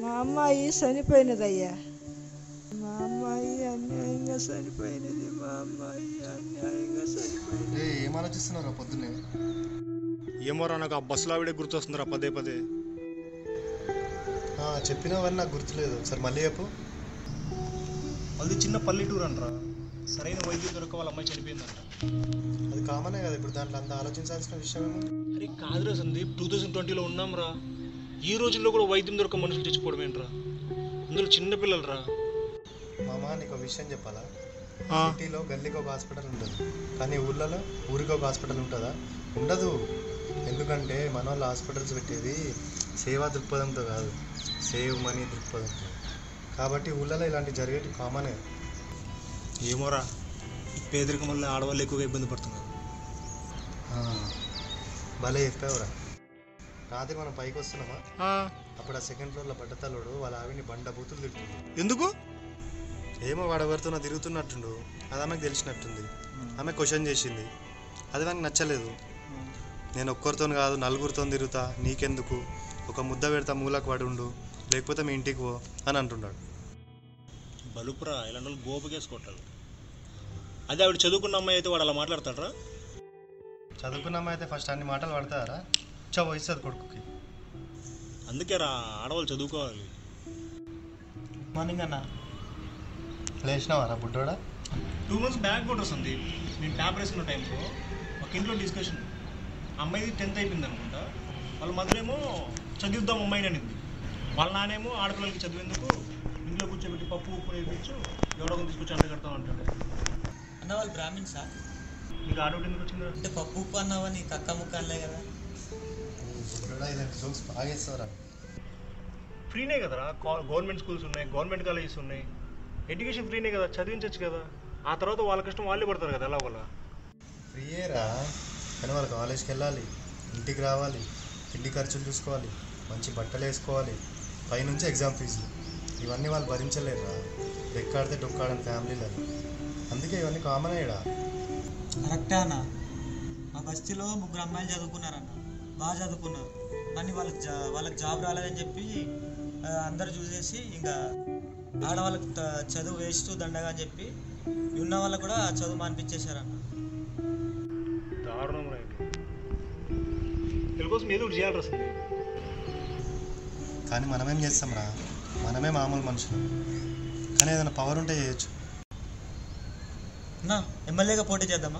మా అమ్మాయి చనిపోయినదయ్యా మా అమ్మాయి అన్యాయంగా చనిపోయినది మా అమ్మాయి అన్యాయంగా చనిపోయినది ఏ ఏం ఆలోచిస్తున్నారా పొద్దున్నే ఏమోరా నాకు ఆ బస్సులో ఆవిడే గుర్తొస్తుందిరా పదే పదే ఆ, చెప్పినవన్నీ నాకు గుర్తులేదు ఒకసారి మళ్ళీ చెప్పు అది చిన్న పల్లెటూరు అనరా సరైన వైద్యం దొరక వాళ్ళ అమ్మాయి చనిపోయిందంట అది కామనే కదా ఇప్పుడు దాంట్లో అంత ఆలోచించాల్సిన విషయం ఏముంది అరే కాదురా సందీప్ టూ థౌజండ్ ట్వంటీలో ఉన్నాంరా ఈ రోజుల్లో కూడా వైద్యం దొరక మనుషులు చచ్చిపోవడం ఏంట్రా అందులో చిన్న పిల్లలరా మామ నీకు ఒక విషయం చెప్పాలా సిటీలో గల్లీకి ఒక హాస్పిటల్ ఉంటుంది కానీ ఊళ్ళలో ఊరికి ఒక హాస్పిటల్ ఉంటుందా ఉండదు ఎందుకంటే మన వాళ్ళు హాస్పిటల్స్ పెట్టేది సేవా దృక్పథంతో కాదు సేవ్ మనీ దృక్పథంతో కాబట్టి ఊళ్ళలో ఇలాంటివి జరిగేటి కామనే ఏమోరా పేదరికం వల్ల ఆడవాళ్ళు ఎక్కువగా ఇబ్బంది పడుతున్నారు ఆ, భలే చెప్పావురా రాత్రి మనం పైకి వస్తున్నామా అప్పుడు ఆ సెకండ్ ఫ్లోర్లో బట్టతలుడు వాళ్ళ ఆవిని బండ బూతులు తిడుతుంది ఎందుకు ఏమో వాడెవరితోనో తిరుగుతున్నట్టుండు అది ఆమెకు తెలిసినట్టుంది ఆమె క్వశ్చన్ చేసింది అది నాకు నచ్చలేదు నేను ఒక్కరితో కాదు నలుగురితో తిరుగుతా నీకెందుకు ఒక ముద్ద పెడతా మూలకు పడి ఉండు లేకపోతే మీ ఇంటికి పో అని అంటున్నాడు బలుపురా ఇలాంటి వాళ్ళు గోపకేసుకుంటారు అదే ఆవిడ చదువుకున్న అమ్మాయి అయితే వాడు అలా మాట్లాడతాడరా చదువుకున్నామ అయితే ఫస్ట్ అన్ని మాటలు పడతారా చవ ఇస్తుంది కొడుకుకి అందుకే రా ఆడవాళ్ళు చదువుకోవాలి మార్నింగ్ అన్న లేచినావారా బుడ్డోడా టూ మంత్స్ బ్యాక్ కూడా వస్తుంది నేను ట్యాబ్ వేసుకున్న టైంలో ఒక ఇంట్లో డిస్కషన్ అమ్మాయి టెన్త్ అయిపోయింది అనుకుంటా వాళ్ళ మదర్ ఏమో చదివిద్దాం అమ్మాయిని అనింది వాళ్ళ నానేమో ఆడపిల్లలకి చదివేందుకు ఇంట్లో కూర్చోబెట్టి పప్పు ఉప్పు నేర్పించు ఎవడో ఒకరు తీసుకొచ్చి అంట కడతాం అంటాడు అన్న వాళ్ళు బ్రాహ్మిన్సా నీకు ఆడోటి ఎందుకు వచ్చిందా అంటే పప్పు ఉప్పు అన్నావా నీ కక్క ముక్క అనలే కదా బుడ్డోడా ఇలాంటి జోక్స్ బాగా ఇస్తారా ఫ్రీనే కదరా గవర్నమెంట్ స్కూల్స్ ఉన్నాయి గవర్నమెంట్ కాలేజెస్ ఉన్నాయి ఎడ్యుకేషన్ ఫ్రీనే కదా చదివించవచ్చు కదా ఆ తర్వాత వాళ్ళ కష్టం వాళ్ళే పడతారు కదా ఎలాగోలా ఫ్రీయేరా కానీ వాళ్ళు కాలేజ్కి వెళ్ళాలి ఇంటికి రావాలి తిండి ఖర్చులు చూసుకోవాలి మంచి బట్టలు వేసుకోవాలి పైనుంచి ఎగ్జామ్ ఫీజులు ఇవన్నీ వాళ్ళు భరించలేరురా ఎక్కాడితే డొక్కాడని ఫ్యామిలీలో అందుకే ఇవన్నీ కామన్ అయ్యడా కరెక్టే అన్న మా బస్తీలో ముగ్గురు అమ్మాయిలు చదువుకున్నారన్న బాగా చదువుకున్నారు కానీ వాళ్ళకి జా వాళ్ళకి జాబ్ రాలేదని చెప్పి ఆ, అందరు చూసేసి ఇంకా ఆడవాళ్ళకి త- చదువు వేస్ట్ దండగా అని చెప్పి ఉన్న వాళ్ళకు కూడా చదువు మానిపించేశారన్న దారుణం రైట్ వీళ్ళ కోసం ఏదో ఒకటి చేయాలి అసలు కానీ మనమేం చేస్తాంరా మనమే మామూలు మనుషులు కానీ ఏదైనా పవర్ ఉంటే చేయొచ్చు అన్న ఎమ్మెల్యేగా పోటీ చేద్దామా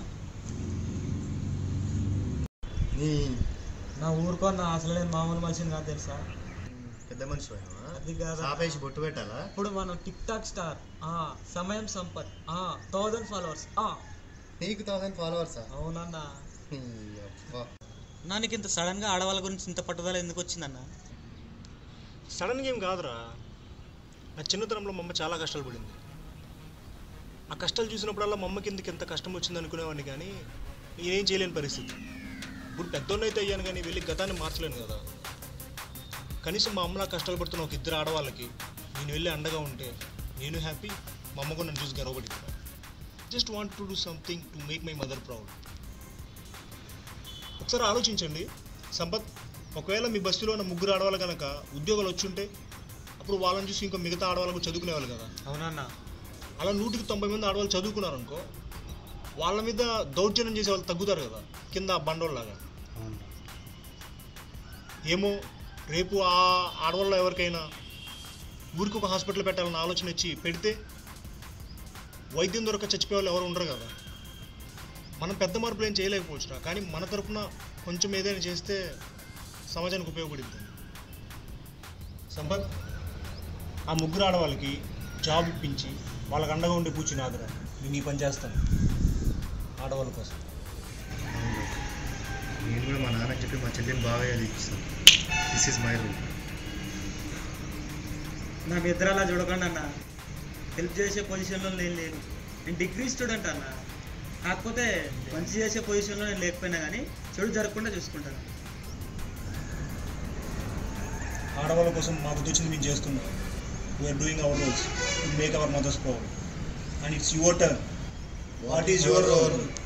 నీ నా ఊరుకో నా అసలు నేను మామూలు మనిషిని కాదు తెలుసా పెద్ద మనిషి అది కాదు సాపేసి బొట్టు పెట్టాలా ఇప్పుడు మనం టిక్ టాక్ స్టార్ ఆ, సమయం సంపత్ థౌజండ్ ఫాలోవర్స్ నీకు థౌసండ్ ఫాలోవర్సా అవునన్నా అబ్బా నా నీకు ఇంత సడన్గా ఆడవాళ్ళ గురించి ఇంత పట్టుదల ఎందుకు వచ్చిందన్న సడన్గా ఏం కాదురా నా చిన్నతనంలో మా అమ్మ చాలా కష్టాలు పడింది ఆ కష్టాలు చూసినప్పుడల్లా మా అమ్మకి ఎందుకు ఎంత కష్టం వచ్చింది అనుకునేవాడిని కానీ నేనేం చేయలేని పరిస్థితి ఇప్పుడు పెద్దోన్నైతే అయితే అయ్యాను కానీ వెళ్ళి గతాన్ని మార్చలేను కదా కనీసం మా అమ్మ నా కష్టాలు పడుతున్న ఒక ఇద్దరు ఆడవాళ్ళకి నేను వెళ్ళి అండగా ఉంటే నేను హ్యాపీ మా అమ్మ కూడా నన్ను చూసి గర్వపడింది just want to do something to make my mother proud ఒకసారి ఆలోచించండి సంపత్ ఒకవేళ మీ బస్సులో ఉన్న ముగ్గురు ఆడవాళ్ళు కనుక ఉద్యోగాలు వచ్చుంటే అప్పుడు వాళ్ళని చూసి ఇంకా మిగతా ఆడవాళ్ళు కూడా చదువుకునేవాళ్ళు కదా అవునన్నా అలా నూటికి తొంభై మంది ఆడవాళ్ళు చదువుకున్నారు అనుకో వాళ్ళ మీద దౌర్జన్యం చేసే వాళ్ళు తగ్గుతారు కదా కింద బండోళ్ళలాగా అవును ఏమో రేపు ఆ ఆడవాళ్ళు ఎవరికైనా ఊరికి ఒక హాస్పిటల్ పెట్టాలన్న ఆలోచన ఇచ్చి పెడితే వైద్యం దొరక చచ్చిపోయే వాళ్ళు ఎవరు ఉండరు కదా మనం పెద్ద మార్పులు ఏం చేయలేకపోవచ్చురా కానీ మన తరపున కొంచెం ఏదైనా చేస్తే సమాజానికి ఉపయోగపడుతుంది సంపత్ ఆ ముగ్గురు ఆడవాళ్ళకి జాబ్ ఇప్పించి వాళ్ళకి అండగా ఉండి కూర్చుని ఆదరా నేను ఈ పని చేస్తాను ఆడవాళ్ళ కోసం నేను కూడా మా నాన్నకి చెప్పి మా చెల్లిని బాగా చదివిస్తాను దిస్ ఈజ్ మై రూల్ నా ఇద్దరు అలా చూడకండి అన్న హెల్ప్ చేసే పొజిషన్లో నేను లేను నేను డిగ్రీ స్టూడెంట్ అన్న కాకపోతే మంచి చేసే పొజిషన్లో నేను లేకపోయినా కానీ చెడు జరగకుండా చూసుకుంటాను ఆడవాళ్ళ కోసం మాకు వచ్చింది మేము చేస్తున్నాం we are doing our roles to make our mothers proud and it's your turn what is your role